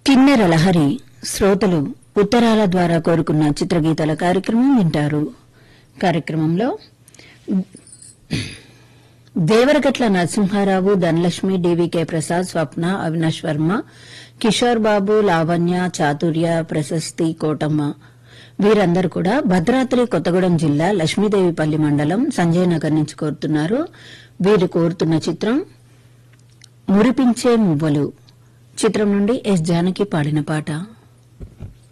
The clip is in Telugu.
కిన్నెర లహరి శ్రోతలు ఉత్తరాల ద్వారా కోరుకున్న చిత్రగీతాల కార్యక్రమం వింటారు కార్యక్రమంలో దేవరగట్ల నరసింహారావు ధనలక్ష్మి డీవీకే ప్రసాద్ స్వప్న అవినాష్ వర్మ కిషోర్ బాబు లావణ్య చాతుర్య ప్రశస్తి కోటమ్మ వీరందరూ కూడా భద్రాద్రి కొత్తగూడెం జిల్లా లక్ష్మీదేవిపల్లి మండలం సంజయ్ నగర్ నుంచి కోరుతున్నారు వీరు కోరుతున్న చిత్రం మురిపించే మువ్వలు చిత్రం నుండి ఎస్ జానకి పాడిన పాట